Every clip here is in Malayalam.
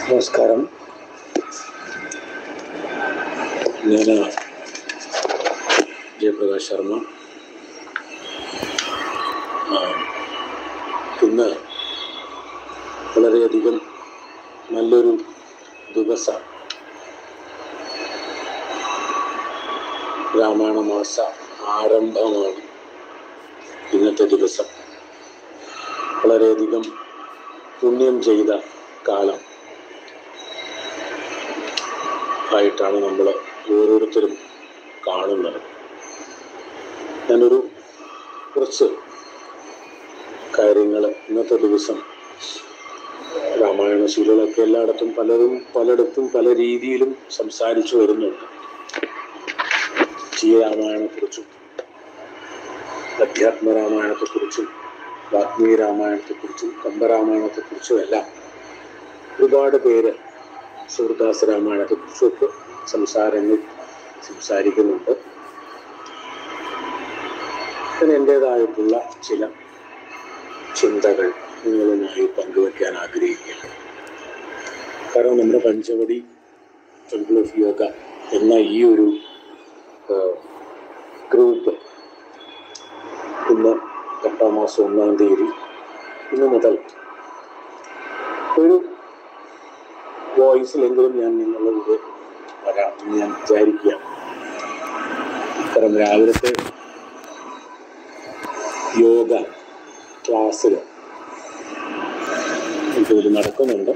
നമസ്കാരം ഞാൻ ജയപ്രകാശ് ശർമ്മ ആ, ഇന്ന് വളരെയധികം നല്ലൊരു ദിവസം രാമായണ മാസ ആരംഭമാണ് ഇന്നത്തെ ദിവസം വളരെയധികം പുണ്യം ചെയ്ത കാലം ആയിട്ടാണ് നമ്മൾ ഓരോരുത്തരും കാണുന്നത് ഞാനൊരു കുറച്ച് കാര്യങ്ങൾ ഇന്നത്തെ ദിവസം രാമായണ ശീലങ്ങളൊക്കെ എല്ലായിടത്തും പലരും പലയിടത്തും പല രീതിയിലും സംസാരിച്ചു വരുന്നുണ്ട് ശ്രീരാമായണത്തെക്കുറിച്ചും അധ്യാത്മരാമായണത്തെക്കുറിച്ചും വാത്മീയ രാമായണത്തെക്കുറിച്ചും കമ്പരാമായണത്തെക്കുറിച്ചും എല്ലാം ഒരുപാട് പേര് സൂർദാസ് രാമായണത്തെക്കുറിച്ചൊക്കെ സംസാരങ്ങൾ സംസാരിക്കുന്നുണ്ട് ഞാൻ എൻ്റേതായിട്ടുള്ള ചില ചിന്തകൾ നിങ്ങളുമായി പങ്കുവയ്ക്കാൻ ആഗ്രഹിക്കുകയാണ് കാരണം നമ്മുടെ പഞ്ചവടി ടെമ്പിൾ ഓഫ് യോഗ എന്ന ഈ ഒരു ഗ്രൂപ്പ് ഇന്ന് എട്ടാം മാസം ഒന്നാം തീയതി ഇന്ന് മുതൽ ഒരു വോയിസിലെങ്കിലും ഞാൻ നിങ്ങളുടെ കൂടെ വരാം എന്ന് ഞാൻ വിചാരിക്കുകയാണ് കാരണം രാവിലത്തെ യോഗ ക്ലാസ്സിൽ എനിക്കിതിൽ നടക്കുന്നുണ്ട്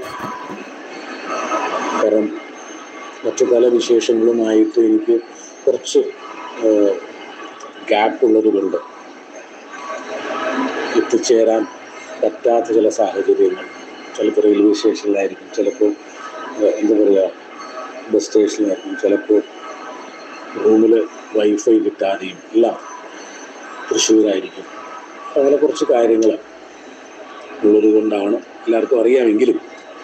കാരണം മറ്റു പല വിശേഷങ്ങളുമായിട്ട് എനിക്ക് കുറച്ച് ഗ്യാപ്പ് ഉള്ളത് കൊണ്ട് എത്തിച്ചേരാൻ പറ്റാത്ത ചില സാഹചര്യങ്ങൾ ചിലപ്പോൾ റെയിൽവേ സ്റ്റേഷനിലായിരിക്കും ചിലപ്പോൾ ഏഹ്, എന്താ പറയുക ബസ് സ്റ്റേഷനിലായിരിക്കും ചിലപ്പോൾ റൂമിൽ വൈഫൈ കിട്ടാതെയും എല്ലാം തൃശ്ശൂരായിരിക്കും അങ്ങനെ കുറച്ച് കാര്യങ്ങൾ ഉള്ളത് കൊണ്ടാണ് എല്ലാവർക്കും അറിയാമെങ്കിലും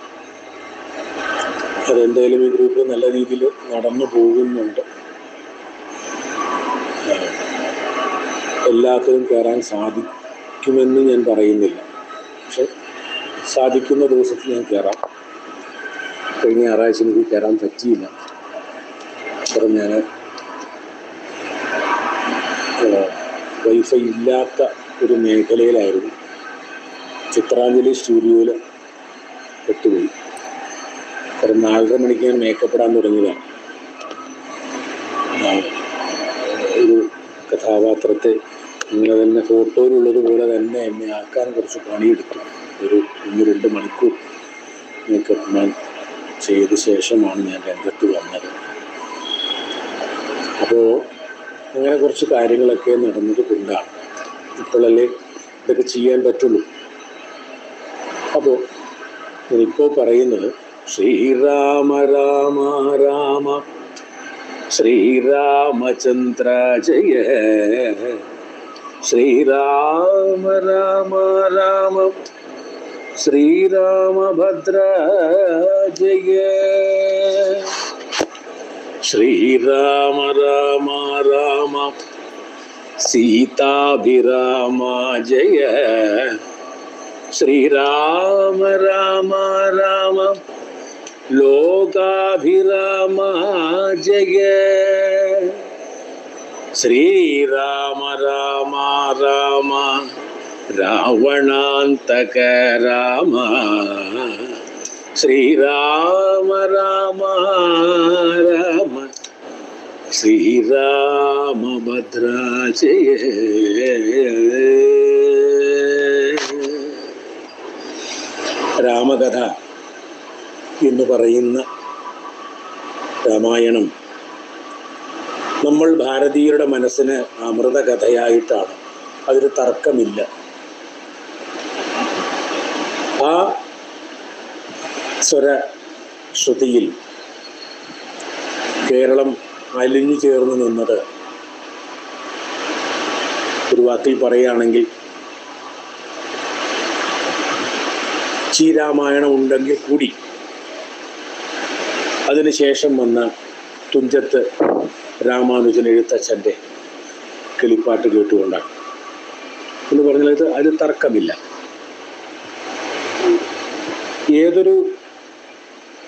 അതെന്തായാലും ഈ ഗ്രൂപ്പ് നല്ല രീതിയിൽ നടന്നു പോകുന്നുണ്ട് ഏഹ്, എല്ലാത്തിനും കയറാൻ സാധിക്കുമെന്ന് ഞാൻ പറയുന്നില്ല പക്ഷെ സാധിക്കുന്ന ദിവസത്തിൽ ഞാൻ കയറാം കഴിഞ്ഞ ഞായറാഴ്ച എനിക്ക് കയറാൻ പറ്റിയില്ല അപ്പുറം ഞാൻ വൈഫൈ ഇല്ലാത്ത ഒരു മേഖലയിലായിരുന്നു ചിത്രാഞ്ജലി സ്റ്റുഡിയോയിൽ പെട്ടുപോയി കാരണം നാലര മണിക്ക് ഞാൻ മേക്കപ്പ് ഇടാൻ തുടങ്ങിയതാണ് ആ, ഒരു കഥാപാത്രത്തെ ഇങ്ങനെ തന്നെ ഫോട്ടോയിലുള്ളത് പോലെ തന്നെ എന്നെ ആക്കാൻ കുറച്ച് പണിയെടുത്തു ഒരു ഒന്ന് രണ്ട് മണിക്കൂർ മേക്കപ്പ് മാൻ ചെയ്ത ശേഷമാണ് ഞാൻ രംഗത്ത് വന്നത് അപ്പോൾ അങ്ങനെ കുറച്ച് കാര്യങ്ങളൊക്കെ നടന്നത് കൊണ്ടാണ് ഇപ്പോഴല്ലേ ഇതൊക്കെ ചെയ്യാൻ പറ്റുള്ളൂ അപ്പോൾ ഞാനിപ്പോൾ പറയുന്നത് ശ്രീരാമ രാമ രാമ ശ്രീരാമചന്ദ്ര ജയ ശ്രീരാമ രാമ രാമ ശ്രീരാമഭദ്ര ജയ ശ്രീരാമ രാമ രാമ സീതാഭിരാമ ജയ ശ്രീരാമ രാമ രാമ ലോകാഭിരാമ ജയ ശ്രീരാമ രാമ രാമ രാവണാന്തക രാമ ശ്രീരാമ രാമ രാമ ശ്രീരാമഭദ്രാജയ രാമകഥ എന്ന് പറയുന്ന രാമായണം നമ്മൾ ഭാരതീയരുടെ മനസ്സിന് അമൃതകഥയായിട്ടാണ് അതിന് തർക്കമില്ല ആ സ്വര ശ്രുതിയിൽ കേരളം അലിഞ്ഞു ചേർന്ന് നിന്നത് ഒരു വാക്കിൽ പറയുകയാണെങ്കിൽ ശ്രീരാമായണം ഉണ്ടെങ്കിൽ കൂടി അതിനുശേഷം വന്ന തുഞ്ചത്ത് രാമാനുജൻ എഴുത്തച്ഛൻ്റെ കിളിപ്പാട്ട് കേട്ടുകൊണ്ടാണ് എന്ന് പറഞ്ഞാൽ ഇത് അതിൽ തർക്കമില്ല ഏതൊരു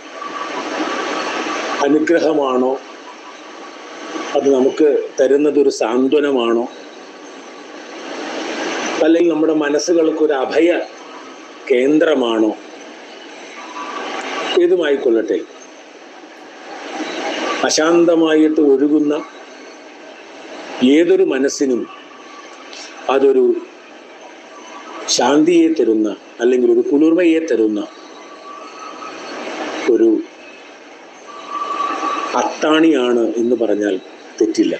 അനുഗ്രഹമാണോ അത് നമുക്ക് തരുന്നത് ഒരു സാന്ത്വനമാണോ അല്ലെങ്കിൽ നമ്മുടെ മനസ്സുകൾക്ക് ഒരു അഭയ കേന്ദ്രമാണോ ഏതുമായിക്കൊള്ളട്ടെ അശാന്തമായിട്ട് ഒഴുകുന്ന ഏതൊരു മനസ്സിനും അതൊരു ശാന്തിയെ തരുന്ന അല്ലെങ്കിൽ ഒരു കുളിർമയെ തരുന്ന ഒരു അത്താണിയാണ് എന്ന് പറഞ്ഞാൽ തെറ്റില്ല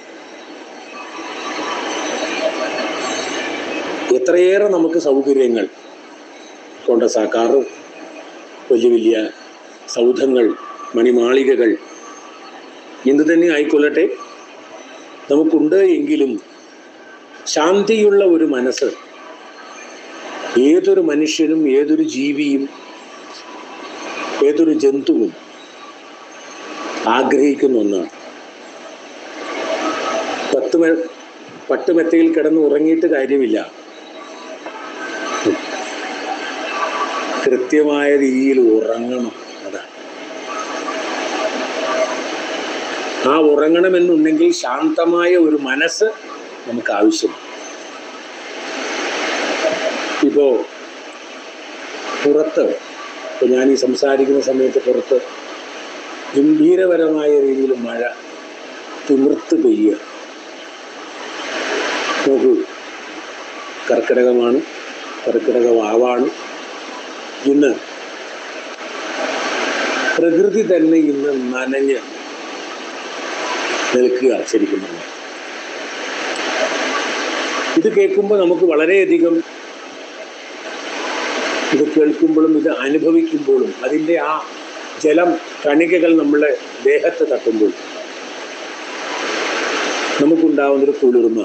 എത്രയേറെ നമുക്ക് സൗകര്യങ്ങൾ കൊണ്ടസാക്കാറ് വലിയ വലിയ സൗധങ്ങൾ മണിമാളികകൾ എന്തു തന്നെ ആയിക്കൊള്ളട്ടെ നമുക്കുണ്ട് എങ്കിലും ശാന്തിയുള്ള ഒരു മനസ്സ് ഏതൊരു മനുഷ്യനും ഏതൊരു ജീവിയും ഏതൊരു ജന്തുവും ആഗ്രഹിക്കുന്ന ഒന്നാണ് പത്ത് മെ പട്ടുമെത്തയിൽ കിടന്ന് ഉറങ്ങിയിട്ട് കാര്യമില്ല കൃത്യമായ രീതിയിൽ ഉറങ്ങണം അതാണ് ആ ഉറങ്ങണമെന്നുണ്ടെങ്കിൽ ശാന്തമായ ഒരു മനസ്സ് നമുക്ക് ആവശ്യമാണ് ഇപ്പോ പുറത്ത് ഇപ്പൊ ഞാൻ ഈ സംസാരിക്കുന്ന സമയത്ത് പുറത്ത് ഗംഭീരപരമായ രീതിയിൽ മഴ തിമിർത്ത് പെയ്യുക നോക്കൂ കർക്കിടകമാണ് കർക്കിടക വാവാണ് ഇന്ന് പ്രകൃതി തന്നെ ഇന്ന് നനഞ്ഞ് നിൽക്കുക ശരിക്കും പറഞ്ഞാൽ ഇത് കേൾക്കുമ്പോൾ നമുക്ക് വളരെയധികം ഇത് കേൾക്കുമ്പോഴും ഇത് അനുഭവിക്കുമ്പോഴും അതിൻ്റെ ആ ജലം കണികകൾ നമ്മളെ ദേഹത്ത് തട്ടുമ്പോൾ നമുക്കുണ്ടാവുന്നൊരു കുളിർമ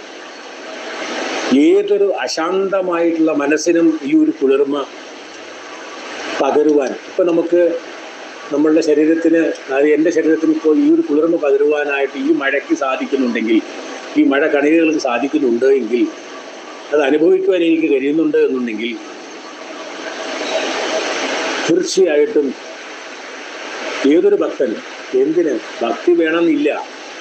ഏതൊരു അശാന്തമായിട്ടുള്ള മനസ്സിനും ഈ ഒരു കുളിർമ പകരുവാൻ ഇപ്പം നമുക്ക് നമ്മളുടെ ശരീരത്തിന് അതായത് എൻ്റെ ശരീരത്തിന് ഇപ്പോൾ ഈ ഒരു കുളിർമ പകരുവാനായിട്ട് ഈ മഴയ്ക്ക് സാധിക്കുന്നുണ്ടെങ്കിൽ ഈ മഴ കണികകൾക്ക് സാധിക്കുന്നുണ്ട് എങ്കിൽ അത് അനുഭവിക്കുവാൻ എനിക്ക് കഴിയുന്നുണ്ട് എന്നുണ്ടെങ്കിൽ തീർച്ചയായിട്ടും ഏതൊരു ഭക്തൻ എന്തിന് ഭക്തി വേണമെന്നില്ല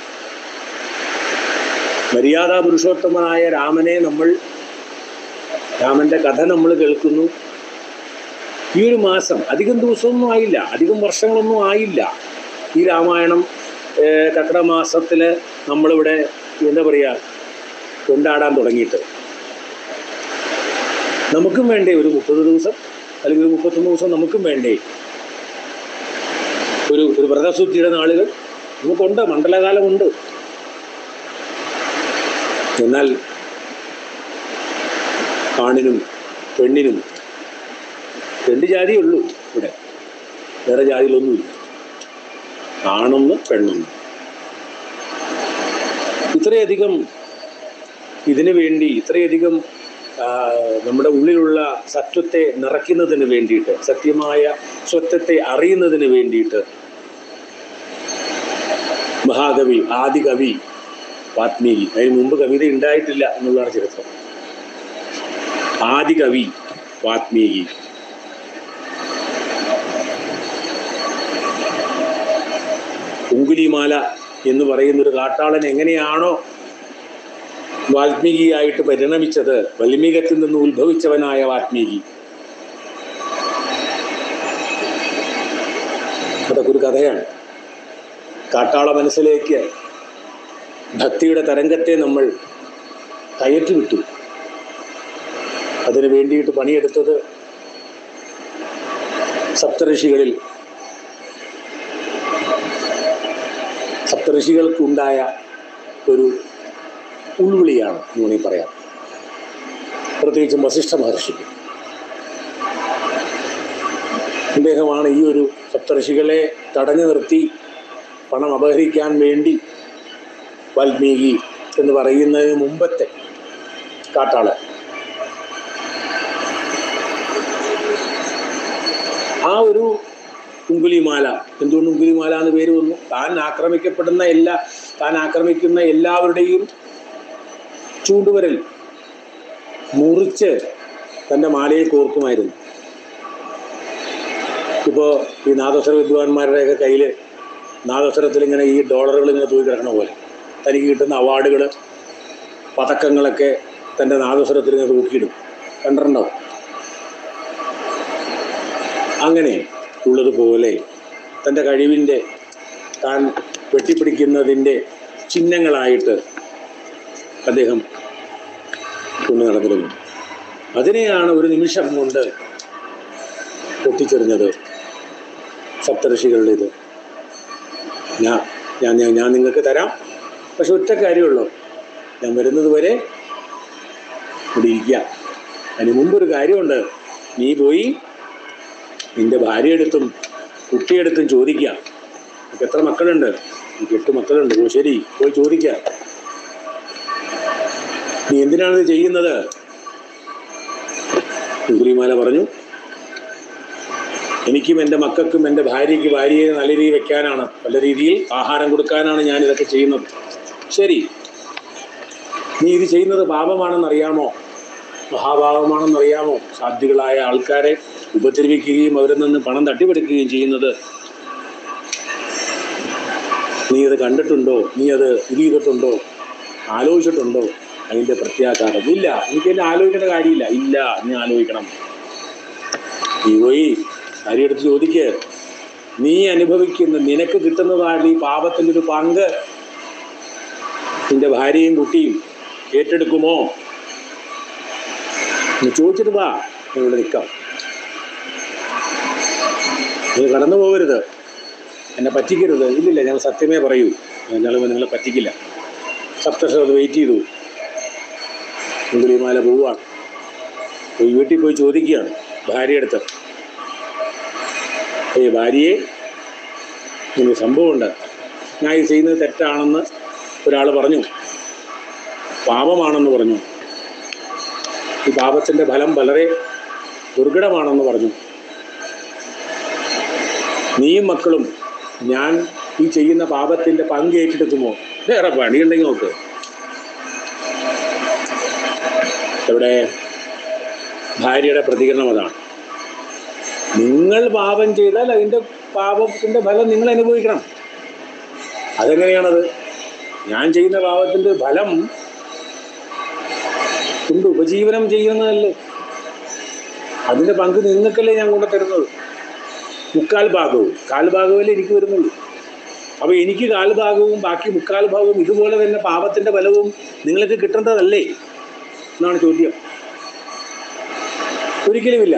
മര്യാദാ പുരുഷോത്തമനായ രാമനെ നമ്മൾ രാമന്റെ കഥ നമ്മൾ കേൾക്കുന്നു ഈ ഒരു മാസം അധികം ദിവസമൊന്നും ആയില്ല അധികം വർഷങ്ങളൊന്നും ആയില്ല ഈ രാമായണം ഏഹ്, കർക്കിടക മാസത്തിൽ നമ്മളിവിടെ എന്താ പറയുക കൊണ്ടാടാൻ തുടങ്ങിയിട്ട് നമുക്കും വേണ്ടേ ഒരു മുപ്പത് ദിവസം അല്ലെങ്കിൽ ഒരു മുപ്പത്തൊന്ന് ദിവസം നമുക്കും വേണ്ടേ ഒരു ഒരു വ്രതശുദ്ധിയുടെ നാളുകൾ നമുക്കുണ്ട് മണ്ഡലകാലമുണ്ട് എന്നാൽ ആണിനും പെണ്ണിനും രണ്ട് ജാതിയുള്ളൂ ഇവിടെ വേറെ ജാതിയിലൊന്നുമില്ല ആണൊന്ന് പെണ്ണൊന്ന് ഇത്രയധികം ഇതിനു വേണ്ടി ഇത്രയധികം ആ, നമ്മുടെ ഉള്ളിലുള്ള സത്വത്തെ നിറയ്ക്കുന്നതിന് വേണ്ടിയിട്ട് സത്യമായ സ്വത്വത്തെ അറിയുന്നതിന് വേണ്ടിയിട്ട് മഹാകവി ആദികവി വാത്മീകി അതിന് മുമ്പ് കവിത ഉണ്ടായിട്ടില്ല എന്നുള്ളതാണ് ചരിത്രം ആദികവി വാത്മീകി ഉങ്കുലിമാല എന്ന് പറയുന്ന ഒരു കാട്ടാളൻ എങ്ങനെയാണോ വാൽമീകിയായിട്ട് പരിണമിച്ചത് വൽമീകത്തിൽ നിന്ന് ഉത്ഭവിച്ചവനായ വാൽമീകി അതൊക്കെ ഒരു കഥയാണ് കാട്ടാള മനസ്സിലേക്ക് ഭക്തിയുടെ തരംഗത്തെ നമ്മൾ കയറ്റി വിട്ടു അതിനു വേണ്ടിയിട്ട് പണിയെടുത്തത് സപ്തഋഷികളിൽ സപ്തഋഷികൾക്കുണ്ടായ ഒരു ഉൾവിളിയാണ് എന്ന് വേണമെങ്കിൽ പറയാം പ്രത്യേകിച്ചും വസിഷ്ഠ മഹർഷിക്ക് അദ്ദേഹമാണ് ഈ ഒരു സപ്തഋഷികളെ തടഞ്ഞു നിർത്തി പണം അപഹരിക്കാൻ വേണ്ടി വാൽമീകി എന്ന് പറയുന്നതിന് മുമ്പത്തെ കാട്ടാളൻ ആ ഒരു ഉങ്കുലിമാല എന്തുകൊണ്ട് ഉങ്കുലിമാല എന്ന് പേര് വന്നു താൻ ആക്രമിക്കപ്പെടുന്ന എല്ലാ താൻ ആക്രമിക്കുന്ന എല്ലാവരുടെയും ചൂണ്ടുവരൽ മുറിച്ച് തൻ്റെ മാലയെ കോർക്കുമായിരുന്നു ഇപ്പോൾ ഈ നാദസ്വര വിദ്വാൻമാരുടെയൊക്കെ കയ്യിൽ നാദസ്വരത്തിൽ ഇങ്ങനെ ഈ ഡോളറുകൾ ഇങ്ങനെ തൂക്കി കിടക്കണ പോലെ തനിക്ക് കിട്ടുന്ന അവാർഡുകൾ പതക്കങ്ങളൊക്കെ തൻ്റെ നാദസ്വരത്തിൽ ഇങ്ങനെ തൂക്കിയിടും കണ്ടിട്ടുണ്ടോ അങ്ങനെ ഉള്ളതുപോലെ തൻ്റെ കഴിവിൻ്റെ താൻ വെട്ടിപ്പിടിക്കുന്നതിൻ്റെ ചിഹ്നങ്ങളായിട്ട് അദ്ദേഹം കൊണ്ടു നടന്നിരുന്നു അതിനെയാണ് ഒരു നിമിഷം കൊണ്ട് പൊട്ടിച്ചെറിഞ്ഞത് സപ്തഋഷികളുടെ ഇത് ഞാൻ ഞാൻ ഞാൻ ഞാൻ നിങ്ങൾക്ക് തരാം പക്ഷെ ഒറ്റ കാര്യമുള്ളൂ ഞാൻ വരുന്നത് വരെ ഇവിടെ ഇരിക്കുക അതിന് മുമ്പൊരു കാര്യമുണ്ട് നീ പോയി നിന്റെ ഭാര്യയെടുത്തും കുട്ടിയെടുത്തും ചോദിക്കുക നിനക്ക് എത്ര മക്കളുണ്ട് എനിക്ക് എട്ട് മക്കളുണ്ട് ഓ ശരി പോയി ചോദിക്കുക നീ എന്തിനാണിത് ചെയ്യുന്നത് ഉഗ്രിമാല പറഞ്ഞു എനിക്കും എൻ്റെ മക്കൾക്കും എൻ്റെ ഭാര്യയ്ക്ക് ഭാര്യയെ നല്ല രീതിയിൽ വെക്കാനാണ് നല്ല രീതിയിൽ ആഹാരം കൊടുക്കാനാണ് ഞാൻ ഇതൊക്കെ ചെയ്യുന്നത് ശരി നീ ഇത് ചെയ്യുന്നത് പാപമാണെന്നറിയാമോ മഹാഭാവമാണെന്നറിയാമോ സാധ്വികളായ ആൾക്കാരെ ഉപദ്രവിക്കുകയും അവരിൽ നിന്ന് പണം തട്ടിപ്പറിക്കുകയും ചെയ്യുന്നത് നീ അത് കണ്ടിട്ടുണ്ടോ നീ അത് ഇത് ചെയ്തിട്ടുണ്ടോ ആലോചിച്ചിട്ടുണ്ടോ അതിൻ്റെ പ്രത്യാഘാതം ഇല്ല എനിക്ക് എന്നെ ആലോചിക്കേണ്ട കാര്യമില്ല ഇല്ല നീ ആലോചിക്കണം നീ പോയി കാര്യമെടുത്ത് ചോദിക്ക് നീ അനുഭവിക്കുന്ന നിനക്ക് കിട്ടുന്നതാണ് ഈ പാപത്തിൻ്റെ ഒരു പങ്ക് നിന്റെ ഭാര്യയും കുട്ടിയും ഏറ്റെടുക്കുമോ നീ ചോദിച്ചിട്ട് വാ നീ ഇവിടെ നിൽക്കാം നീ കടന്നു പോകരുത് എന്നെ പറ്റിക്കരുത് ഇല്ലില്ല ഞങ്ങൾ സത്യമേ പറയൂ ഞങ്ങൾ നിങ്ങളെ പറ്റിക്കില്ല സപ്തശം അത് വെയിറ്റ് ചെയ്തു മുന്തിരിമാല പോവുകയാണ് പോയി വീട്ടിൽ പോയി ചോദിക്കുകയാണ് ഭാര്യ അടുത്ത് ഏയ് ഭാര്യയെ ഇങ്ങനെ സംഭവമുണ്ട് ഞാൻ ഇത് ചെയ്യുന്നത് തെറ്റാണെന്ന് ഒരാൾ പറഞ്ഞു പാപമാണെന്ന് പറഞ്ഞു ഈ പാപത്തിൻ്റെ ഫലം വളരെ ദുർഘടമാണെന്ന് പറഞ്ഞു നീയും മക്കളും ഞാൻ ഈ ചെയ്യുന്ന പാപത്തിൻ്റെ പങ്ക് ഏറ്റെടുക്കുമോ വേറെ പണിയുണ്ടെങ്കിൽ നോക്ക് ഇവിടെ ഭാര്യയുടെ പ്രതികരണം അതാണ് നിങ്ങൾ പാപം ചെയ്താൽ അതിൻ്റെ പാപത്തിൻ്റെ ഫലം നിങ്ങൾ അനുഭവിക്കണം അതെങ്ങനെയാണത് ഞാൻ ചെയ്യുന്ന പാപത്തിൻ്റെ ഫലം കൊണ്ട് ഉപജീവനം ചെയ്യുന്നതല്ലേ അതിൻ്റെ പങ്ക് നിങ്ങൾക്കല്ലേ ഞാൻ കൊണ്ടു തരുന്നത് മുക്കാൽ ഭാഗവും കാൽ ഭാഗമല്ലേ എനിക്ക് വരുന്നുള്ളൂ അപ്പോൾ എനിക്ക് കാൽ ഭാഗവും ബാക്കി മുക്കാൽ ഭാഗവും ഇതുപോലെ തന്നെ പാപത്തിൻ്റെ ഫലവും നിങ്ങൾക്ക് കിട്ടേണ്ടതല്ലേ എന്നാണ് ചോദ്യം ഒരിക്കലുമില്ല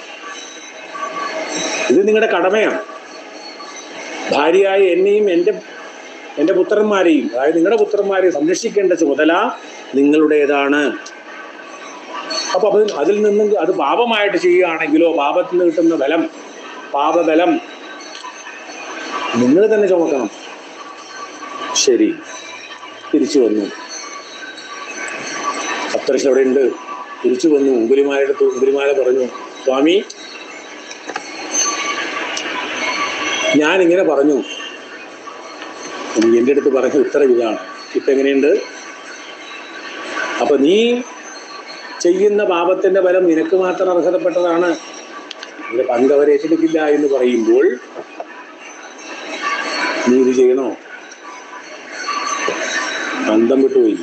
ഇത് നിങ്ങളുടെ കടമയാണ് ഭാര്യയായ എന്നെയും എൻ്റെ എൻ്റെ പുത്രന്മാരെയും അതായത് നിങ്ങളുടെ പുത്രന്മാരെ സംരക്ഷിക്കേണ്ട ചുമതല നിങ്ങളുടേതാണ് അപ്പോൾ അത് അതിൽ നിന്നും അത് പാപമായിട്ട് ചെയ്യുകയാണെങ്കിലോ പാപത്തിൽ നിന്ന് കിട്ടുന്ന ബലം പാപബലം നിങ്ങൾ തന്നെ ചുമക്കണം ശരി തിരിച്ചു വന്നു സപ്തർഷി അവിടെ ഉണ്ട് തിരിച്ചു വന്നു ഉങ്കുലിമാലയുടെ അടുത്ത് ഉങ്കുലിമാല പറഞ്ഞു സ്വാമി ഞാൻ ഇങ്ങനെ പറഞ്ഞു എൻ്റെ അടുത്ത് പറഞ്ഞ ഉത്തരം ഇതാണ് ഇപ്പം എങ്ങനെയുണ്ട് അപ്പം നീ ചെയ്യുന്ന പാപത്തിൻ്റെ ഫലം നിനക്ക് മാത്രം അർഹതപ്പെട്ടതാണ് നിന്റെ പങ്ക് അവർ ഏറ്റെടുക്കില്ല എന്ന് പറയുമ്പോൾ നീ ഇത് ചെയ്യണോ ബന്ധം വിട്ടുപോയി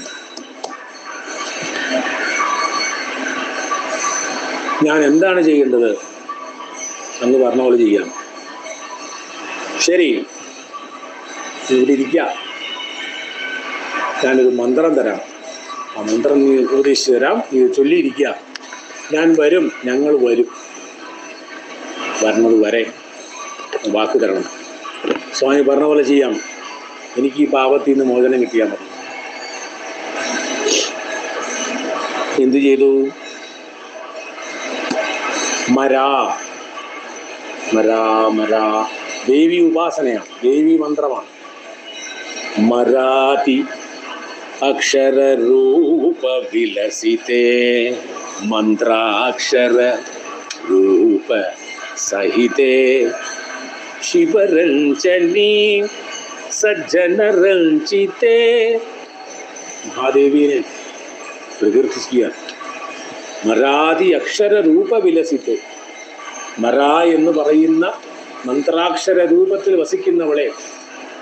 ഞാൻ എന്താണ് ചെയ്യേണ്ടത് അങ്ങ് പറഞ്ഞ പോലെ ചെയ്യാം ശരി നീ ഇവിടെ ഇരിക്കുക ഞാനൊരു മന്ത്രം തരാം ആ മന്ത്രം നീ ഉപദേശിച്ചു തരാം നീ ചൊല്ലിയിരിക്കുക ഞാൻ വരും ഞങ്ങൾ വരും വരണത് വരെ വാക്ക് തരണം സ്വാമി പറഞ്ഞ പോലെ ചെയ്യാം എനിക്ക് ഈ പാപത്തിൽ നിന്ന് മോചനം കിട്ടിയാൽ മതി എന്തു ചെയ്തു മരാ മരാ മരാ ദേവി ഉപാസനയാണ് ദേവി മന്ത്രമാണ് മരാതി അക്ഷരൂപ വിലസിതേ മന്ത്രാക്ഷര രൂപ സഹിതേ ശിവരഞ്ജനി സജ്ജനരഞ്ജിതേ മഹാദേവിനെ പ്രകീർത്തിക്കുക മരാതി അക്ഷര രൂപ വിലസിത്ത് മര എന്ന് പറയുന്ന മന്ത്രാക്ഷര രൂപത്തിൽ വസിക്കുന്നവളെ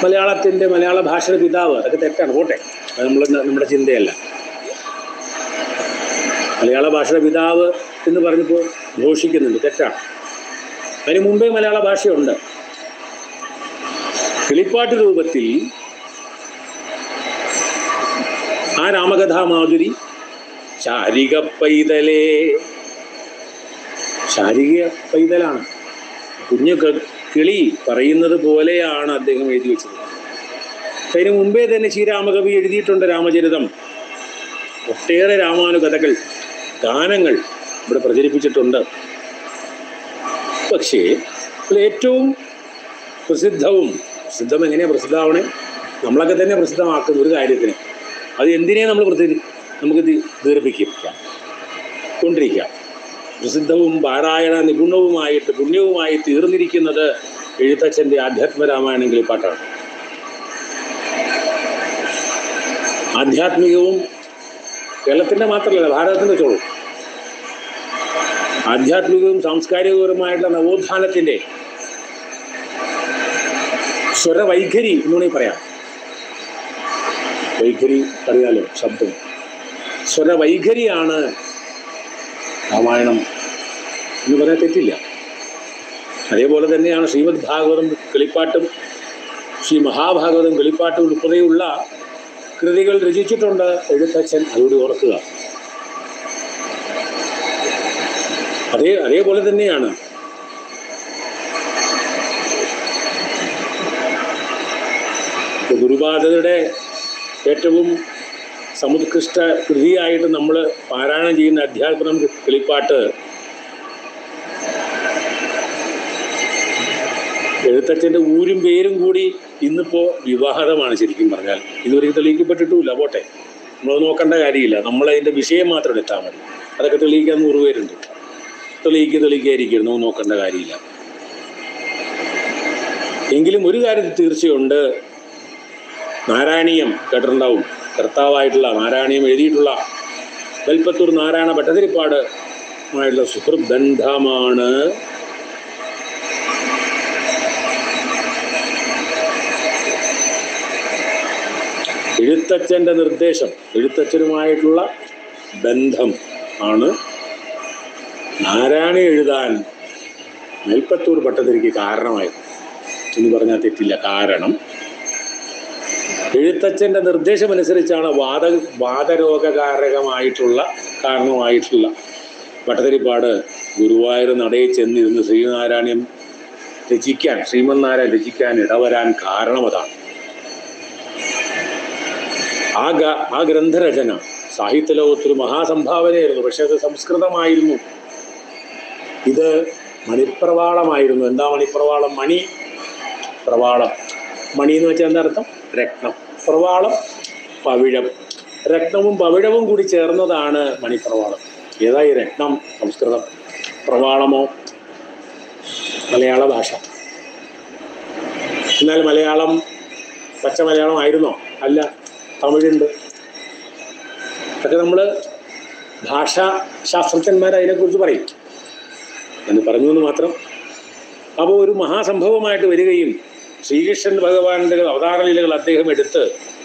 മലയാളത്തിൻ്റെ മലയാള ഭാഷയുടെ പിതാവ് അതൊക്കെ തെറ്റാണ് പോട്ടെ അത് നമ്മൾ നമ്മുടെ ചിന്തയല്ല മലയാള ഭാഷയുടെ പിതാവ് എന്ന് പറഞ്ഞപ്പോൾ ഘോഷിക്കുന്നുണ്ട് തെറ്റാണ് അതിന് മുമ്പേ മലയാള ഭാഷയുണ്ട് കിളിപ്പാട്ട് രൂപത്തിൽ ആ രാമകഥാമാധുരി ശാരിക പൈതലേ ശാരീരിക പൈതലാണ് കുഞ്ഞു ക- കിളി പറയുന്നത് പോലെയാണ് അദ്ദേഹം എഴുതി വെച്ചത് അതിന് മുമ്പേ തന്നെ ശ്രീരാമകവി എഴുതിയിട്ടുണ്ട് രാമചരിതം ഒട്ടേറെ രാമാനുകഥകൾ ഗാനങ്ങൾ ഇവിടെ പ്രചരിപ്പിച്ചിട്ടുണ്ട് പക്ഷേ ഇതിൽ ഏറ്റവും പ്രസിദ്ധവും പ്രസിദ്ധം എങ്ങനെയാണ് പ്രസിദ്ധമാവണേ നമ്മളൊക്കെ തന്നെ പ്രസിദ്ധമാക്കുന്ന ഒരു കാര്യത്തിന് അത് എന്തിനെ നമ്മൾ പ്രതി നമുക്ക് ദീ- ദീർഘിപ്പിക്കാം കൊണ്ടിരിക്കാം പ്രസിദ്ധവും പാരായണ നിപുണവുമായിട്ട് പുണ്യവുമായി തീർന്നിരിക്കുന്നത് എഴുത്തച്ഛൻ്റെ ആധ്യാത്മരാമായണം കിളിപ്പാട്ടാണ് ആധ്യാത്മികവും കേരളത്തിൻ്റെ മാത്രമല്ല ഭാരതത്തിൻ്റെ വെച്ചോളൂ ആധ്യാത്മികവും സാംസ്കാരികപരമായിട്ടുള്ള നവോത്ഥാനത്തിൻ്റെ സ്വരവൈഖരി എന്ന് വേണമെങ്കിൽ പറയാം വൈഖരി അറിയാലോ ശബ്ദം സ്വരവൈഖരിയാണ് രാമായണം എന്ന് പറയാൻ തെറ്റില്ല അതേപോലെ തന്നെയാണ് ശ്രീമദ് ഭാഗവതം കിളിപ്പാട്ടും ശ്രീ മഹാഭാഗവതം കിളിപ്പാട്ടും ഉൾപ്പെടെയുള്ള കൃതികൾ രചിച്ചിട്ടുണ്ട് എഴുത്തച്ഛൻ അതുകൂടി ഓർക്കുക അതേ അതേപോലെ തന്നെയാണ് ഇപ്പൊ ഗുരുപാദയുടെ ഏറ്റവും സമുത്കൃഷ്ട കൃതിയായിട്ട് നമ്മൾ പാരായണം ചെയ്യുന്ന അധ്യാത്മം കിളിപ്പാട്ട് എഴുത്തച്ഛൻ്റെ ഊരും പേരും കൂടി ഇന്നിപ്പോൾ വിവാഹമാണ് ശരിക്കും പറഞ്ഞാൽ ഇതുവരെ തെളിയിക്കപ്പെട്ടിട്ടുമില്ല പോട്ടെ നമ്മൾ നോക്കേണ്ട കാര്യമില്ല നമ്മളതിൻ്റെ വിഷയം മാത്രം എടുത്താൽ മതി അതൊക്കെ തെളിയിക്കാൻ നൂറ് പേരുണ്ട് തെളിയിക്കുക തെളിയിക്കായിരിക്കും നമുക്ക് നോക്കേണ്ട കാര്യമില്ല എങ്കിലും ഒരു കാര്യത്തിൽ തീർച്ചയുണ്ട് നാരായണീയം കേട്ടിട്ടുണ്ടാവും കർത്താവായിട്ടുള്ള നാരായണീയം എഴുതിയിട്ടുള്ള വെൽപ്പത്തൂർ നാരായണ ഭട്ടതിരിപ്പാട് ആയിട്ടുള്ള സുഹൃത് ബന്ധമാണ് എഴുത്തച്ഛൻ്റെ നിർദ്ദേശം എഴുത്തച്ഛനുമായിട്ടുള്ള ബന്ധം ആണ് നാരായണ എഴുതാൻ മേൽപ്പത്തൂർ ഭട്ടതിരിക്ക് കാരണമായത് എന്ന് പറഞ്ഞാൽ തെറ്റില്ല കാരണം എഴുത്തച്ഛൻ്റെ നിർദ്ദേശമനുസരിച്ചാണ് വാദ വാദരോഗകാരകമായിട്ടുള്ള കാരണമായിട്ടുള്ള ഭട്ടതിരിപ്പാട് ഗുരുവായൂർ നടയിൽ ചെന്നിരുന്ന് ശ്രീനാരായണൻ രചിക്കാൻ ശ്രീമൻ നാരായൺ രചിക്കാൻ ഇടവരാൻ കാരണം അതാണ് ആ ഗ ആ ഗ്രന്ഥരചന സാഹിത്യലോകത്തൊരു മഹാസംഭാവനയായിരുന്നു പക്ഷെ അത് സംസ്കൃതമായിരുന്നു ഇത് മണിപ്രവാളമായിരുന്നു എന്താ മണിപ്രവാളം മണി പ്രവാളം മണി എന്ന് വെച്ചാൽ എന്താ അർത്ഥം രത്നം പ്രവാളം പവിഴം രത്നവും പവിഴവും കൂടി ചേർന്നതാണ് മണിപ്രവാളം ഏതാ ഈ രത്നം സംസ്കൃതം പ്രവാളമോ മലയാള ഭാഷ എന്നാൽ മലയാളം പച്ച മലയാളം ആയിരുന്നോ അല്ല തമിഴുണ്ട് അതൊക്കെ നമ്മൾ ഭാഷാ ശാസ്ത്രജ്ഞന്മാർ അതിനെക്കുറിച്ച് പറയും എന്ന് പറഞ്ഞു എന്ന് മാത്രം അപ്പോൾ ഒരു മഹാസംഭവമായിട്ട് വരികയും ശ്രീകൃഷ്ണൻ ഭഗവാന്റെ അവതാര ലീലകൾ അദ്ദേഹം എടുത്ത്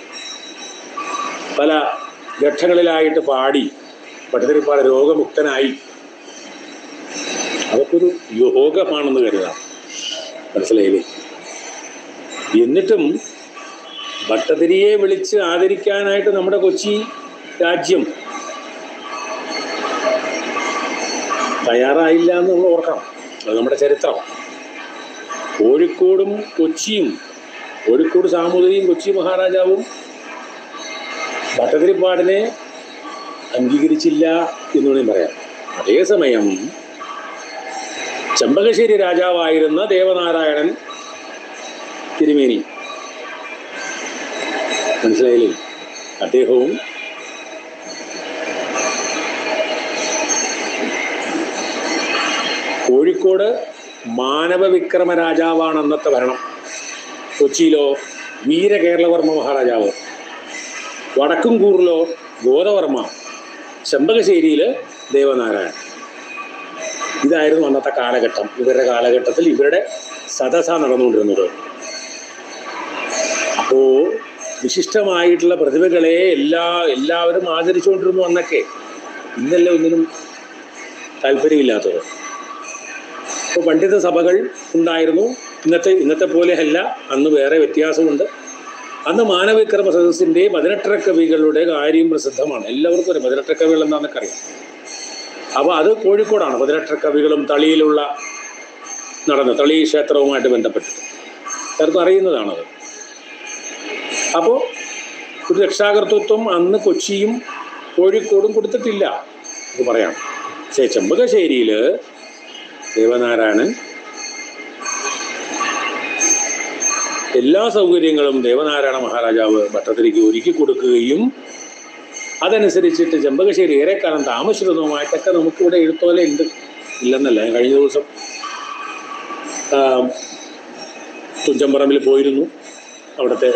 പല ഘട്ടങ്ങളിലായിട്ട് പാടി പട്ടതിരിപ്പാട് രോഗമുക്തനായി അതൊക്കെ ഒരു യോഗമാണെന്ന് കരുതാം മനസ്സിലായില്ലേ എന്നിട്ടും ഭട്ടതിരിയെ വിളിച്ച് ആദരിക്കാനായിട്ട് നമ്മുടെ കൊച്ചി രാജ്യം തയ്യാറായില്ല എന്ന് നമ്മൾ ഓർക്കണം അത് നമ്മുടെ ചരിത്രം കോഴിക്കോടും കൊച്ചിയും കോഴിക്കോട് സാമൂതിരിയും കൊച്ചി മഹാരാജാവും ഭട്ടതിരിപ്പാടിനെ അംഗീകരിച്ചില്ല എന്ന് വേണമെങ്കിൽ പറയാം അതേസമയം ചെമ്പകശ്ശേരി രാജാവായിരുന്ന ദേവനാരായണൻ തിരുമേനി മനസ്സിലായില്ലേ അദ്ദേഹവും കോഴിക്കോട് മാനവവിക്രമ രാജാവാണ് അന്നത്തെ ഭരണം കൊച്ചിയിലോ വീരകേരളവർമ്മ മഹാരാജാവ് വടക്കുംകൂറിലോ ഗോദവർമ്മ ചെമ്പകശ്ശേരിയിൽ ദേവനാരായണൻ ഇതായിരുന്നു അന്നത്തെ കാലഘട്ടം ഇവരുടെ കാലഘട്ടത്തിൽ ഇവരുടെ സദസ നടന്നുകൊണ്ടിരുന്നത് അപ്പോ വിശിഷ്ടമായിട്ടുള്ള പ്രതിഭകളെ എല്ലാ എല്ലാവരും ആദരിച്ചുകൊണ്ടിരുന്നു അന്നൊക്കെ ഇന്നല്ലേ ഒന്നിനും താല്പര്യമില്ലാത്തത് അപ്പോൾ പണ്ഡിത സഭകൾ ഉണ്ടായിരുന്നു ഇന്നത്തെ ഇന്നത്തെ പോലെ അല്ല അന്ന് വേറെ വ്യത്യാസമുണ്ട് അന്ന് മാനവിക്രമ സദസ്സിൻ്റെ പതിനെട്ടര കവികളുടെ കാര്യം പ്രസിദ്ധമാണ് എല്ലാവർക്കും അറിയാം പതിനെട്ടര കവികൾ എന്താണെന്നൊക്കെ അറിയാം അപ്പോൾ അത് കോഴിക്കോടാണ് പതിനെട്ടര കവികളും തളിയിലുള്ള നടന്ന തളി ക്ഷേത്രവുമായിട്ട് ബന്ധപ്പെട്ടിട്ട് എല്ലാവർക്കും അറിയുന്നതാണത് അപ്പോൾ ഒരു രക്ഷാകർത്തൃത്വം അന്ന് കൊച്ചിയും കോഴിക്കോടും കൊടുത്തിട്ടില്ല ഇത് പറയാം പക്ഷേ ചെമ്പകശ്ശേരിയിൽ ദേവനാരായണൻ എല്ലാ സൗകര്യങ്ങളും ദേവനാരായണ മഹാരാജാവ് ഭട്ടത്തിരിക്ക് ഒരുക്കി കൊടുക്കുകയും അതനുസരിച്ചിട്ട് ചെമ്പകശ്ശേരി ഏറെക്കാലം താമസിച്ചിരുന്നതുമായിട്ടൊക്കെ നമുക്കിവിടെ എഴുത്തോലെ ഉണ്ട് ഇല്ലെന്നല്ല ഞാൻ കഴിഞ്ഞ ദിവസം ആ, തുഞ്ചമ്പറമ്പിൽ പോയിരുന്നു അവിടുത്തെ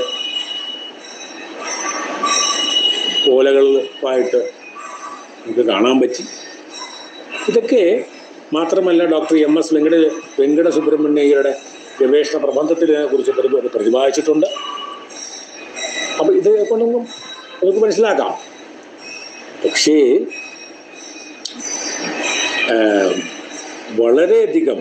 ഓലകളുമായിട്ട് നമുക്ക് കാണാൻ പറ്റി ഇതൊക്കെ മാത്രമല്ല doctor M S Venkata Venkata സുബ്രഹ്മണ്യയുടെ ഗവേഷണ പ്രബന്ധത്തിൽ ഇതിനെക്കുറിച്ച് പ്രതി പ്രതിപാദിച്ചിട്ടുണ്ട് അപ്പം ഇത് കൊണ്ടൊന്നും നമുക്ക് മനസ്സിലാക്കാം പക്ഷേ ആ, വളരെയധികം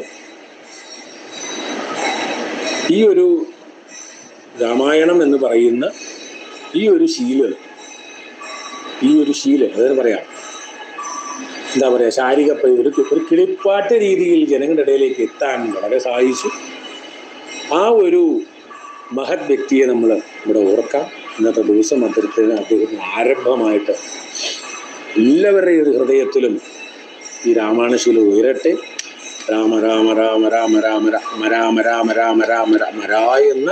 ഈ ഒരു രാമായണം എന്ന് പറയുന്ന ഈ ഒരു ശീലം ഈ ഒരു ശീലം അതെന്ന് പറയാം എന്താ പറയുക ശാരീരിക പ്ര- ഒരു ഒരു കിളിപ്പാട്ട് രീതിയിൽ ജനങ്ങളുടെ ഇടയിലേക്ക് എത്താൻ വളരെ സഹായിച്ചു ആ ഒരു മഹത് വ്യക്തിയെ നമ്മൾ ഇവിടെ ഓർക്കാം ഇന്നത്തെ ദിവസം അദ്ദേഹത്തിന് അദ്ദേഹത്തിന് ആരംഭമായിട്ട് എല്ലാവരുടെയും ഒരു ഹൃദയത്തിലും ഈ രാമായണശീലം ഉയരട്ടെ രാമ രാമ രാമ രാമ രാമ രാമ രാമ രാമ രാമ രാമ രാമ രാ എന്ന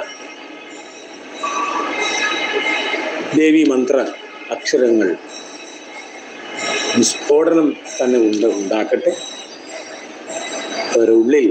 ദേവി മന്ത്ര അക്ഷരങ്ങൾ വിസ്ഫോടനം തന്നെ ഉണ്ട് ഉണ്ടാക്കട്ടെ അവരുടെ ഉള്ളിൽ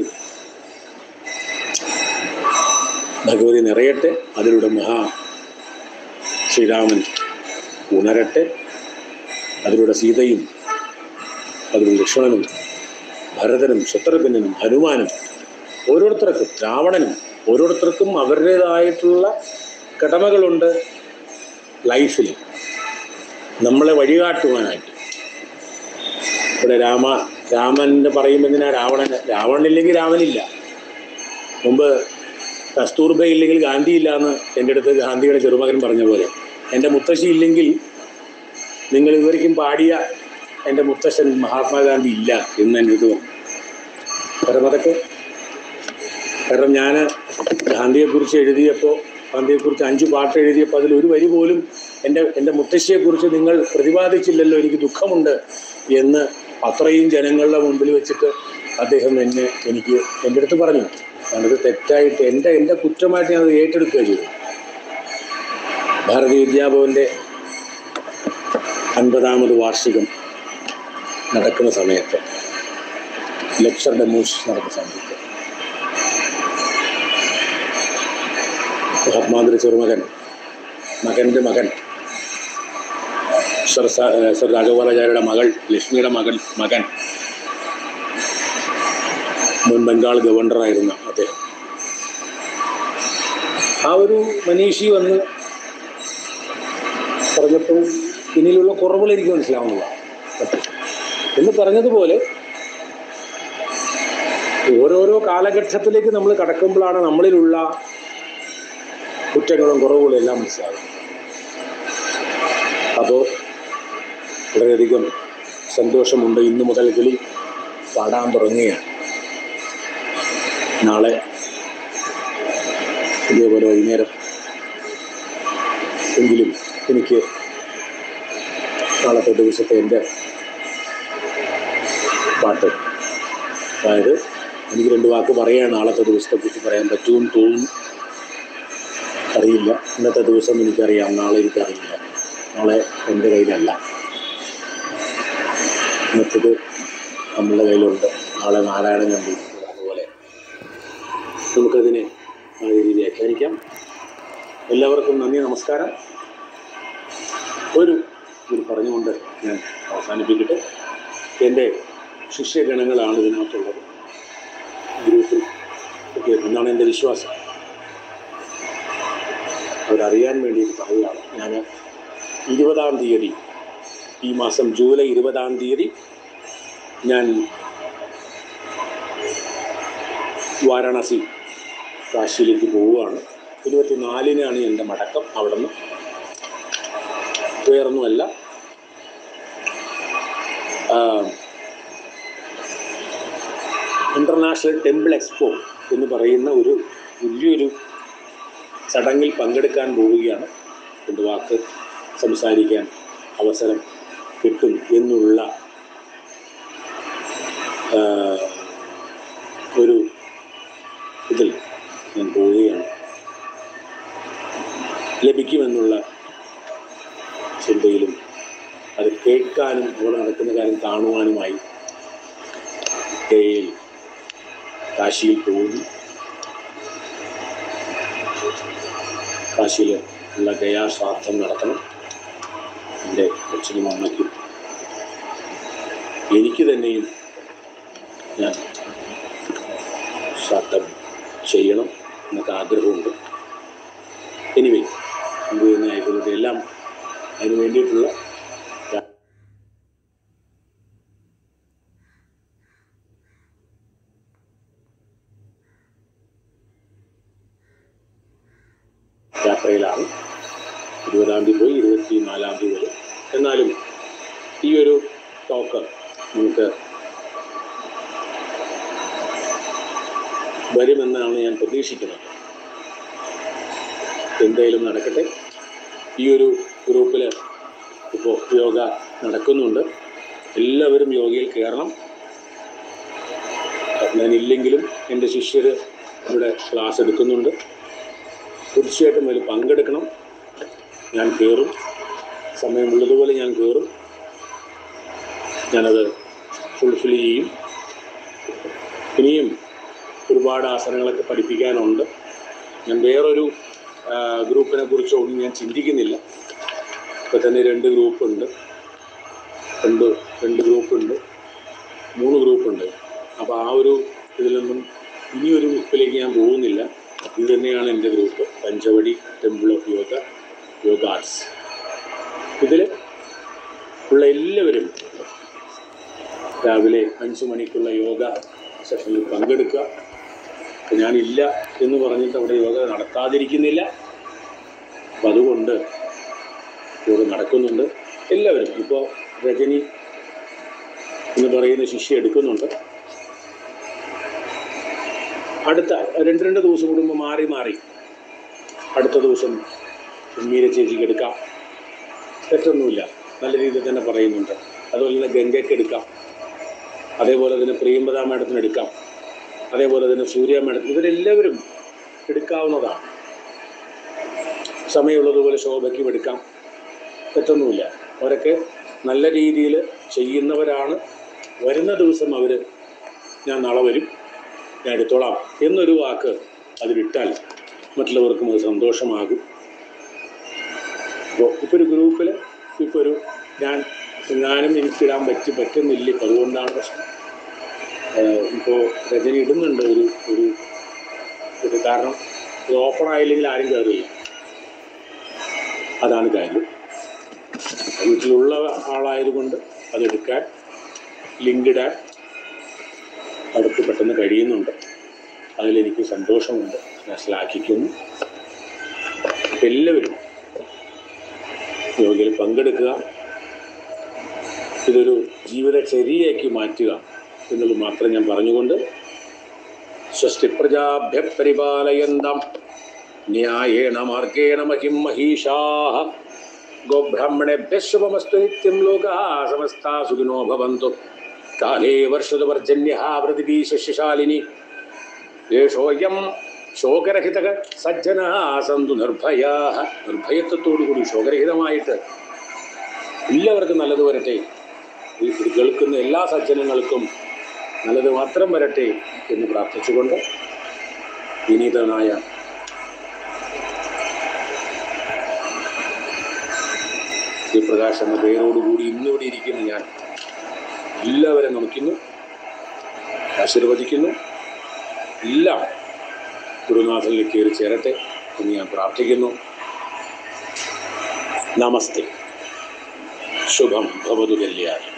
ഭഗവതി നിറയട്ടെ അതിലൂടെ മഹാ ശ്രീരാമൻ ഉണരട്ടെ അതിലൂടെ സീതയും അതിലൂടെ ലക്ഷ്മണനും ഭരതനും ശത്രുഘ്നും ഹനുമാനും ഓരോരുത്തർക്കും രാവണനും ഓരോരുത്തർക്കും അവരുടേതായിട്ടുള്ള കടമകളുണ്ട് ലൈഫിൽ നമ്മളെ വഴികാട്ടുവാനായിട്ട് ഇവിടെ രാമ രാമൻ്റെ പറയുമ്പോൾ എന്തിനാ രാവണൻ രാവണനില്ലെങ്കിൽ രാമനില്ല മുമ്പ് കസ്തൂർബ ഇല്ലെങ്കിൽ ഗാന്ധി ഇല്ല എന്ന് എൻ്റെ അടുത്ത് ഗാന്ധിയുടെ ചെറുമകൻ പറഞ്ഞ പോലെ എൻ്റെ മുത്തശ്ശി ഇല്ലെങ്കിൽ നിങ്ങൾ ഇതുവരെയും പാടിയ എൻ്റെ മുത്തശ്ശൻ മഹാത്മാഗാന്ധി ഇല്ല എന്ന് എൻ്റെ അടുത്ത് പറഞ്ഞു കാരണം അതൊക്കെ കാരണം ഞാൻ ഗാന്ധിയെക്കുറിച്ച് എഴുതിയപ്പോൾ ഗാന്ധിയെക്കുറിച്ച് അഞ്ച് പാട്ട് എഴുതിയപ്പോൾ അതിൽ ഒരു വരി പോലും എൻ്റെ എൻ്റെ മുത്തശ്ശിയെക്കുറിച്ച് നിങ്ങൾ പ്രതിപാദിച്ചില്ലല്ലോ എനിക്ക് ദുഃഖമുണ്ട് എന്ന് അത്രയും ജനങ്ങളുടെ മുമ്പിൽ വെച്ചിട്ട് അദ്ദേഹം എന്നെ എനിക്ക് എൻ്റെ അടുത്ത് പറഞ്ഞു ഞാനത് തെറ്റായിട്ട് എൻ്റെ എൻ്റെ കുറ്റമായിട്ട് ഞാനത് ഏറ്റെടുക്കുക ചെയ്തു ഭാരതീയ വിദ്യാഭവൻ്റെ അൻപതാമത് വാർഷികം നടക്കുന്ന സമയത്ത് ലെക്ചർ ഡെമോൺസ്ട്രേഷൻ നടക്കുന്ന സമയത്ത് മഹാത്മാഗാന്ധി ചെറുമകൻ മകൻ്റെ മകൻ സർ സ- സർ രാഘവോപാലാചാര്യയുടെ മകൾ ലക്ഷ്മിയുടെ മകൻ മകൻ മുൻ ബംഗാൾ ഗവർണറായിരുന്ന അദ്ദേഹം ആ ഒരു മനീഷി വന്ന് പറഞ്ഞപ്പോൾ പിന്നിലുള്ള കുറവുകൾ എനിക്ക് മനസ്സിലാവുന്നില്ല എന്ന് പറഞ്ഞതുപോലെ ഓരോരോ കാലഘട്ടത്തിലേക്ക് നമ്മൾ കടക്കുമ്പോഴാണ് നമ്മളിലുള്ള കുറ്റങ്ങളും കുറവുകളും എല്ലാം മനസ്സിലാകുന്നത് അപ്പോൾ വളരെയധികം സന്തോഷമുണ്ട് ഇന്നു മുതൽ കിളി പാടാൻ തുടങ്ങുകയാണ് നാളെ ഇതേപോലെ വൈകുന്നേരം എങ്കിലും എനിക്ക് നാളത്തെ ദിവസത്തെ എൻ്റെ പാട്ട് അതായത് എനിക്ക് രണ്ട് വാക്ക് പറയാൻ നാളത്തെ ദിവസത്തെ കുറിച്ച് പറയാൻ പറ്റുമെന്ന് തോന്നുന്നു അറിയില്ല ഇന്നത്തെ ദിവസം എനിക്കറിയാം നാളെ എനിക്കറിയില്ല നാളെ എൻ്റെ കയ്യിലല്ല ഇന്നത്തത് നമ്മളുടെ കയ്യിലുണ്ട് നാളെ നാരായണൻ കണ്ടു അതുപോലെ നമുക്കതിനെ ആ രീതിയിൽ വ്യാഖ്യാനിക്കാം എല്ലാവർക്കും നന്ദി നമസ്കാരം ഒരു ഇത് പറഞ്ഞുകൊണ്ട് ഞാൻ അവസാനിപ്പിക്കട്ടെ എൻ്റെ ശിഷ്യഗണങ്ങളാണ് ഇതിനകത്തുള്ളത് ഗ്രൂപ്പിൽ ഒക്കെ എന്നാണ് എൻ്റെ വിശ്വാസം അവരറിയാൻ വേണ്ടിയിട്ട് പറയുകയാണ് ഞാൻ ഇരുപതാം തീയതി ഈ മാസം ജൂലൈ ഇരുപതാം തീയതി ഞാൻ വാരാണസി കാശിയിലേക്ക് പോവുകയാണ് ഇരുപത്തിനാലിനാണ് എൻ്റെ മടക്കം അവിടെ നിന്ന് വേറൊന്നുമല്ല ഇൻ്റർനാഷണൽ ടെമ്പിൾ എക്സ്പോ എന്ന് പറയുന്ന ഒരു വലിയൊരു ചടങ്ങിൽ പങ്കെടുക്കാൻ പോവുകയാണ് രണ്ട് വാക്ക് സംസാരിക്കാൻ അവസരം കിട്ടും എന്നുള്ള ആ, ഒരു ഇതിൽ ഞാൻ പോവുകയാണ് ലഭിക്കുമെന്നുള്ള ചിന്തയിലും അത് കേൾക്കാനും അവിടെ നടക്കുന്ന കാര്യം കാണുവാനുമായി ഗയയിൽ കാശിയിൽ പോകുന്നു കാശിയിൽ ഉള്ള ഗയാശ്രാദ്ധം നടത്തണം എൻ്റെ അച്ഛനും അമ്മയ്ക്കും എനിക്ക് തന്നെയും ഞാൻ ശ്രാദ്ധം ചെയ്യണം എന്നൊക്കെ ആഗ്രഹമുണ്ട് എനിവേ എന്ത് തന്നെ ആയിക്കൊള്ളട്ടെ എല്ലാം അതിന് വേണ്ടിയിട്ടുള്ള യാത്രയിലാണ് ഇരുപതാം തീയതി പോയി ഇരുപത്തി നാലാം തീയതി വരെ എന്നാലും ഈ ഒരു ടോക്ക് നമുക്ക് വരുമെന്നാണ് ഞാൻ പ്രതീക്ഷിക്കുന്നത് എന്തായാലും നടക്കട്ടെ ഈ ഒരു ഗ്രൂപ്പിൽ ഇപ്പോൾ യോഗ നടക്കുന്നുണ്ട് എല്ലാവരും യോഗയിൽ കയറണം ഞാനില്ലെങ്കിലും എൻ്റെ ശിഷ്യർ ഇവിടെ ക്ലാസ് എടുക്കുന്നുണ്ട് തീർച്ചയായിട്ടും അതിൽ പങ്കെടുക്കണം ഞാൻ കയറും സമയമുള്ളതുപോലെ ഞാൻ കയറും ഞാനത് ഫുൾഫിൽ ചെയ്യും ഇനിയും ഒരുപാട് ആസനങ്ങളൊക്കെ പഠിപ്പിക്കാനുണ്ട് ഞാൻ വേറൊരു ആ, ഗ്രൂപ്പിനെ കുറിച്ചോ ഒന്നും ഞാൻ ചിന്തിക്കുന്നില്ല ഇപ്പം തന്നെ രണ്ട് ഗ്രൂപ്പുണ്ട് രണ്ട് രണ്ട് ഗ്രൂപ്പുണ്ട് മൂന്ന് ഗ്രൂപ്പുണ്ട് അപ്പോൾ ആ ഒരു ഇതിലൊന്നും ഇനിയൊരു ഗ്രൂപ്പിലേക്ക് ഞാൻ പോകുന്നില്ല ഇത് തന്നെയാണ് എൻ്റെ group Panchavati temple of yoga yoga arts ഇതിൽ ഉള്ള എല്ലാവരും രാവിലെ അഞ്ച് മണിക്കുള്ള യോഗ സെഷനിൽ പങ്കെടുക്കുക അപ്പം ഞാനില്ല എന്ന് പറഞ്ഞിട്ട് അവിടെ യോഗ നടത്താതിരിക്കുന്നില്ല അപ്പം അതുകൊണ്ട് യോഗ നടക്കുന്നുണ്ട് എല്ലാവരും ഇപ്പോൾ രജനി എന്ന് പറയുന്ന ശിഷ്യ എടുക്കുന്നുണ്ട് അടുത്ത രണ്ട് രണ്ട് ദിവസം കൂടുമ്പോൾ മാറി മാറി അടുത്ത ദിവസം മീര ചേച്ചിക്ക് എടുക്കാം തെറ്റൊന്നുമില്ല നല്ല രീതിയിൽ തന്നെ പറയുന്നുണ്ട് അതുപോലെ തന്നെ ഗംഗയ്ക്ക് എടുക്കാം അതേപോലെ തന്നെ പ്രിയംവദ മേഡത്തിന് എടുക്കാം അതേപോലെ തന്നെ സൂര്യ മേഡത്തിന് ഇവരെല്ലാവരും എടുക്കാവുന്നതാണ് സമയമുള്ളതുപോലെ ശോഭയ്ക്കും എടുക്കാം തെറ്റൊന്നുമില്ല അവരൊക്കെ നല്ല രീതിയിൽ ചെയ്യുന്നവരാണ് വരുന്ന ദിവസം അവർ ഞാൻ നാളെ വരും ഞാൻ എടുത്തോളാം എന്നൊരു വാക്ക് അതിലിട്ടാൽ മറ്റുള്ളവർക്കും അത് സന്തോഷമാകും അപ്പോൾ ഇപ്പോൾ ഒരു ഗ്രൂപ്പിൽ ഇപ്പോൾ ഒരു ഞാൻ ഞാനും എനിക്കിടാൻ പറ്റി പറ്റുന്നില്ല ഇപ്പം അതുകൊണ്ടാണ് പ്രശ്നം ഇപ്പോൾ രജനി ഇടുന്നുണ്ട് ഒരു ഒരു ഇത് കാരണം ഇത് ഓപ്പൺ ആയില്ലെങ്കിൽ ആരും കയറില്ല അതാണ് കാര്യം വീട്ടിലുള്ള ആളായതുകൊണ്ട് അതെടുക്കാൻ ലിങ്ക് ഇടാൻ അവർക്ക് പെട്ടെന്ന് കഴിയുന്നുണ്ട് അതിലെനിക്ക് സന്തോഷമുണ്ട് ഞാൻ ശ്ലാഘിക്കുന്നു അപ്പം എല്ലാവരും യോഗയിൽ പങ്കെടുക്കുക ഇതൊരു ജീവിതചര്യയാക്കി മാറ്റുക എന്നുള്ളത് മാത്രം ഞാൻ പറഞ്ഞുകൊണ്ട് സ്വസ്തിപ്രജാഭ്യ പരിപാലയന്തം ന്യായേണ മാർഗേണ മഹിം മഹീഷാः ഗോബ്രാഹ്മണേഭ്യः ശുഭമസ്തു നിത്യം ലോകാः സമസ്താः സുഖിനോ ഭവन्तु കാലേ വർഷതുപർജന്യः പൃഥിവീ ശശിശാലിനി യേഷോയം ശോകരഹിത സജ്ജനാ സന്തു നിർഭയാ നിർഭയത്വത്തോടുകൂടി ശോകരഹിതമായിട്ട് എല്ലാവർക്കും നല്ലത് വരട്ടെ ഈ ഇത് കേൾക്കുന്ന എല്ലാ സജ്ജനങ്ങൾക്കും നല്ലത് മാത്രം വരട്ടെ എന്ന് പ്രാർത്ഥിച്ചുകൊണ്ട് വിനീതനായ ശ്രീപ്രകാശ് എന്ന പേരോടുകൂടി ഇന്നിവിടെ ഇരിക്കുന്ന ഞാൻ എല്ലാവരും നമിക്കുന്നു ആശീർവദിക്കുന്നു എല്ലാം ഗുരുനാഥനിൽ കയറി ചേരട്ടെ എന്ന് ഞാൻ പ്രാർത്ഥിക്കുന്നു നമസ്തേ ശുഭം ഭവതു കല്യാണം